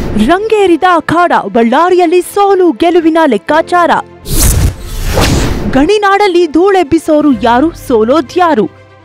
ರಂಗೇರಿದ ಅಖಾಡ ಬಳ್ಳಾರಿಯಲ್ಲಿ ಸೋಲು ಗೆಲುವಿನ ಲೆಕ್ಕಾಚಾರ ಗಣಿನಾಡಲ್ಲಿ ಧೂಳೆಬ್ಬಿಸೋರು ಯಾರು ಸೋಲೋದ್ಯಾರು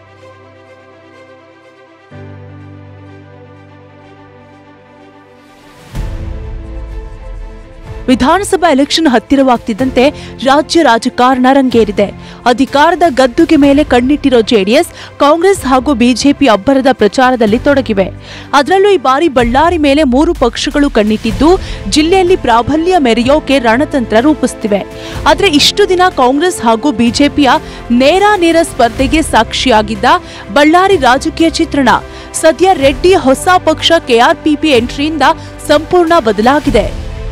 ವಿಧಾನಸಭಾ ಎಲೆಕ್ಷನ್ ಹತ್ತಿರವಾಗ್ತಿದ್ದಂತೆ ರಾಜ್ಯ ರಾಜಕಾರಣ ರಂಗೇರಿದೆ ಅಧಿಕಾರದ ಗದ್ದುಗೆ ಮೇಲೆ ಕಣ್ಣಿಟ್ಟಿರೋ ಜೆಡಿಎಸ್ ಕಾಂಗ್ರೆಸ್ ಹಾಗೂ ಬಿಜೆಪಿ ಅಬ್ಬರದ ಪ್ರಚಾರದಲ್ಲಿ ತೊಡಗಿವೆ ಅದರಲ್ಲೂ ಈ ಬಾರಿ ಬಳ್ಳಾರಿ ಮೇಲೆ ಮೂರು ಪಕ್ಷಗಳು ಕಣ್ಣಿಟ್ಟಿದ್ದು ಜಿಲ್ಲೆಯಲ್ಲಿ ಪ್ರಾಬಲ್ಯ ಮೆರೆಯೋಕೆ ರಣತಂತ್ರ ರೂಪಿಸುತ್ತಿವೆ ಆದರೆ ಇಷ್ಟು ದಿನ ಕಾಂಗ್ರೆಸ್ ಹಾಗೂ ಬಿಜೆಪಿಯ ನೇರ ನೇರ ಸ್ಪರ್ಧೆಗೆ ಸಾಕ್ಷಿಯಾಗಿದ್ದ ಬಳ್ಳಾರಿ ರಾಜಕೀಯ ಚಿತ್ರಣ ಸದ್ಯ ರೆಡ್ಡಿ ಹೊಸ ಪಕ್ಷ ಕೆಆರ್ಪಿಪಿ ಎಂಟ್ರಿಯಿಂದ ಸಂಪೂರ್ಣ ಬದಲಾಗಿದೆ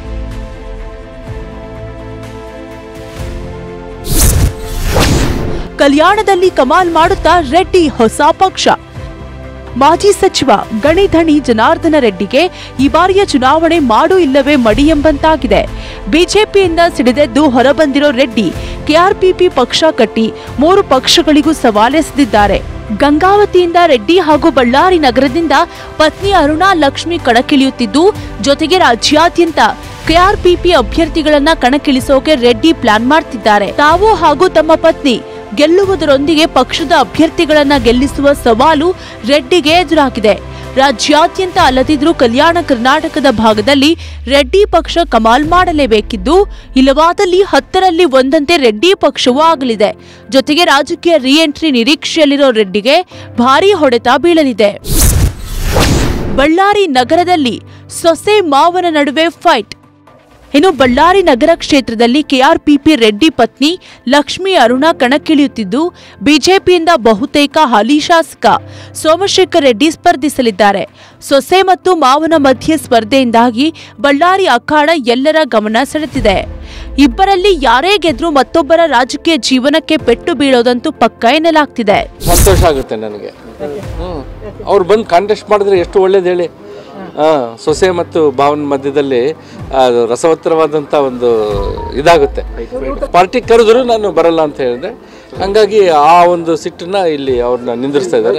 ಕಲ್ಯಾಣದಲ್ಲಿ ಕಮಾಲ್ ಮಾಡುತ್ತಾ ರೆಡ್ಡಿ ಹೊಸ ಪಕ್ಷ ಮಾಜಿ ಸಚಿವ ಗಣಿಧಣಿ ಜನಾರ್ದನ ರೆಡ್ಡಿಗೆ ಈ ಬಾರಿಯ ಚುನಾವಣೆ ಮಾಡು ಇಲ್ಲವೇ ಮಡಿ ಎಂಬಂತಾಗಿದೆ ಬಿಜೆಪಿಯಿಂದ ಸಿಡಿದೆದ್ದು ಹೊರಬಂದಿರೋ ರೆಡ್ಡಿ ಕೆಆರ್ಪಿಪಿ ಪಕ್ಷ ಕಟ್ಟಿ ಮೂರು ಪಕ್ಷಗಳಿಗೂ ಸವಾಲೆಸೆದಿದ್ದಾರೆ ಗಂಗಾವತಿಯಿಂದ ರೆಡ್ಡಿ ಹಾಗೂ ಬಳ್ಳಾರಿ ನಗರದಿಂದ ಪತ್ನಿ ಅರುಣಾ ಲಕ್ಷ್ಮಿ ಕಣಕ್ಕಿಳಿಯುತ್ತಿದ್ದು ಜೊತೆಗೆ ರಾಜ್ಯಾದ್ಯಂತ ಕೆಆರ್ಪಿಪಿ ಅಭ್ಯರ್ಥಿಗಳನ್ನ ಕಣಕ್ಕಿಳಿಸೋಕೆ ರೆಡ್ಡಿ ಪ್ಲಾನ್ ಮಾಡ್ತಿದ್ದಾರೆ ತಾವು ಹಾಗೂ ತಮ್ಮ ಪತ್ನಿ ಗೆಲ್ಲುವುದರೊಂದಿಗೆ ಪಕ್ಷದ ಅಭ್ಯರ್ಥಿಗಳನ್ನ ಗೆಲ್ಲಿಸುವ ಸವಾಲು ರೆಡ್ಡಿಗೆ ಎದುರಾಗಿದೆ ರಾಜ್ಯಾದ್ಯಂತ ಅಲ್ಲದಿದ್ರೂ ಕಲ್ಯಾಣ ಕರ್ನಾಟಕದ ಭಾಗದಲ್ಲಿ ರೆಡ್ಡಿ ಪಕ್ಷ ಕಮಾಲ್ ಮಾಡಲೇಬೇಕಿದ್ದು ಇಲ್ಲವಾದಲ್ಲಿ ಹತ್ತರಲ್ಲಿ ಒಂದಂತೆ ರೆಡ್ಡಿ ಪಕ್ಷವೂ ಆಗಲಿದೆ ಜೊತೆಗೆ ರಾಜಕೀಯ ರಿ ಎಂಟ್ರಿ ನಿರೀಕ್ಷೆಯಲ್ಲಿರೋ ರೆಡ್ಡಿಗೆ ಭಾರೀ ಹೊಡೆತ ಬೀಳಲಿದೆ ಬಳ್ಳಾರಿ ನಗರದಲ್ಲಿ ಸೊಸೆ ಮಾವನ ನಡುವೆ ಫೈಟ್ ಇನ್ನು ಬಳ್ಳಾರಿ ನಗರ ಕ್ಷೇತ್ರದಲ್ಲಿ ಕೆಆರ್ಪಿಪಿ ರೆಡ್ಡಿ ಪತ್ನಿ ಲಕ್ಷ್ಮಿ ಅರುಣ ಕಣಕ್ಕಿಳಿಯುತ್ತಿದ್ದು ಬಿಜೆಪಿಯಿಂದ ಬಹುತೇಕ ಹಾಲಿ ಶಾಸಕ ಸೋಮಶೇಖರ್ ರೆಡ್ಡಿ ಸ್ಪರ್ಧಿಸಲಿದ್ದಾರೆ ಸೊಸೆ ಮತ್ತು ಮಾವನ ಮಧ್ಯೆ ಸ್ಪರ್ಧೆಯಿಂದಾಗಿ ಬಳ್ಳಾರಿ ಅಖಾಡ ಎಲ್ಲರ ಗಮನ ಸೆಳೆದಿದೆ ಇಬ್ಬರಲ್ಲಿ ಯಾರೇ ಗೆದ್ರೂ ಮತ್ತೊಬ್ಬರ ರಾಜಕೀಯ ಜೀವನಕ್ಕೆ ಪೆಟ್ಟು ಬೀಳೋದಂತೂ ಪಕ್ಕ ಎನ್ನಲಾಗ್ತಿದೆ ಸಂತೋಷ ಆಗುತ್ತೆ ನನಗೆ ಹ್ಮ್ ಅವ್ರು ಬಂದು ಕಾಂಟೆಸ್ಟ್ ಮಾಡಿದ್ರೆ ಎಷ್ಟು ಒಳ್ಳೇದು ಹೇಳಿ ಹಾಂ ಸೊಸೆ ಮತ್ತು ಭಾವನ ಮಧ್ಯದಲ್ಲಿ ಅದು ರಸವತ್ತರವಾದಂಥ ಒಂದು ಇದಾಗುತ್ತೆ ಪಾರ್ಟಿ ಕರೆದ್ರು ನಾನು ಬರಲ್ಲ ಅಂತ ಹೇಳಿದೆ ಹಂಗಾಗಿ ಆ ಒಂದು ಸಿಟ್ಟನ್ನ ಇಲ್ಲಿ ಅವ್ರನ್ನ ನಿಂದಿರ್ಸ್ತಾ ಇದ್ದಾರೆ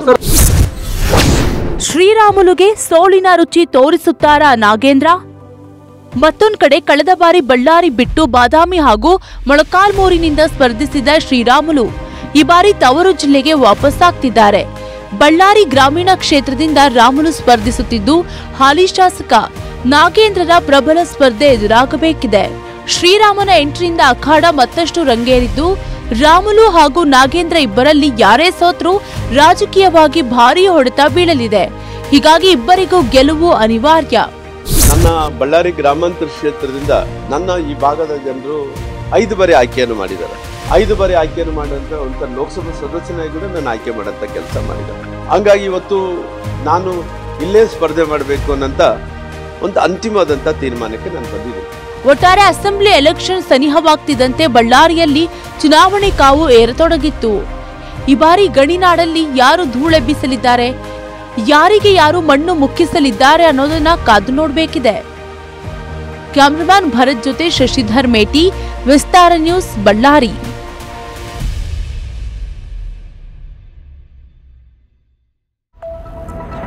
ಶ್ರೀರಾಮುಲುಗೆ ಸೋಲಿನ ರುಚಿ ತೋರಿಸುತ್ತಾರಾ ನಾಗೇಂದ್ರ ಮತ್ತೊಂದ್ ಕಡೆ ಕಳೆದ ಬಾರಿ ಬಳ್ಳಾರಿ ಬಿಟ್ಟು ಬಾದಾಮಿ ಹಾಗೂ ಮೊಳಕಾಲ್ಮೂರಿನಿಂದ ಸ್ಪರ್ಧಿಸಿದ ಶ್ರೀರಾಮುಲು ಈ ಬಾರಿ ತವರು ಜಿಲ್ಲೆಗೆ ವಾಪಸ್ಸಾಗ್ತಿದ್ದಾರೆ ಬಳ್ಳಾರಿ ಗ್ರಾಮೀಣ ಕ್ಷೇತ್ರದಿಂದ ರಾಮುಲು ಸ್ಪರ್ಧಿಸುತ್ತಿದ್ದು ಹಾಲಿ ಶಾಸಕ ನಾಗೇಂದ್ರರ ಪ್ರಬಲ ಸ್ಪರ್ಧೆ ಎದುರಾಗಬೇಕಿದೆ ಶ್ರೀರಾಮನ ಎಂಟ್ರಿಯಿಂದ ಅಖಾಡ ಮತ್ತಷ್ಟು ರಂಗೇರಿದ್ದು ರಾಮುಲು ಹಾಗೂ ನಾಗೇಂದ್ರ ಇಬ್ಬರಲ್ಲಿ ಯಾರೇ ಸೋತ್ರೂ ರಾಜಕೀಯವಾಗಿ ಭಾರೀ ಹೊಡೆತ ಬೀಳಲಿದೆ ಹೀಗಾಗಿ ಇಬ್ಬರಿಗೂ ಗೆಲುವು ಅನಿವಾರ್ಯ ನನ್ನ ಬಳ್ಳಾರಿ ಗ್ರಾಮಾಂತರ ಕ್ಷೇತ್ರದಿಂದ ನನ್ನ ಈ ಭಾಗದ ಜನರು ಐದು ಬಾರಿ ಆಯ್ಕೆಯನ್ನು ಮಾಡಿದ್ದಾರೆ ಐದು ಬಾರಿ ಆಯ್ಕೆಯನ್ನು ಮಾಡಿದಂತ ಒಂದು ಲೋಕಸಭಾ ಸದಸ್ಯನಾಗಿ ಕೂಡ ನಾನು ಆಯ್ಕೆ ಮಾಡೋಂಥ ಕೆಲಸ ಮಾಡಿದ್ದಾರೆ ಹಂಗಾಗಿ ಇವತ್ತು ನಾನು ಇಲ್ಲೇ ಸ್ಪರ್ಧೆ ಮಾಡಬೇಕು ಅನ್ನಂತ ಒಂದು ಅಂತಿಮವಾದಂಥ ತೀರ್ಮಾನಕ್ಕೆ ನಾನು ಬಂದಿದ್ದೀನಿ ಒಟ್ಟಾರೆ ಅಸೆಂಬ್ಲಿ ಎಲೆಕ್ಷನ್ ಸನಿಹವಾಗ್ತಿದ್ದಂತೆ ಬಳ್ಳಾರಿಯಲ್ಲಿ ಚುನಾವಣೆ ಕಾವು ಏರತೊಡಗಿತ್ತು ಈ ಬಾರಿ ಗಣಿನಾಡಲ್ಲಿ ಯಾರು ಧೂಳೆಬ್ಬಿಸಲಿದ್ದಾರೆ ಯಾರಿಗೆ ಯಾರು ಮಣ್ಣು ಮುಕ್ಕಿಸಲಿದ್ದಾರೆ ಅನ್ನೋದನ್ನ ಕಾದು ನೋಡಬೇಕಿದೆ ಕ್ಯಾಮ್ರಾಮನ್ ಭರತ್ ಜೊತೆ ಶಶಿಧರ್ ಮೇಟಿ ವಿಸ್ತಾರ ನ್ಯೂಸ್ ಬಳ್ಳಾರಿ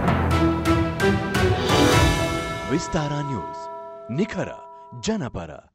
ವಿಸ್ತಾರ ನ್ಯೂಸ್ ನಿಖರ ಜನಪರ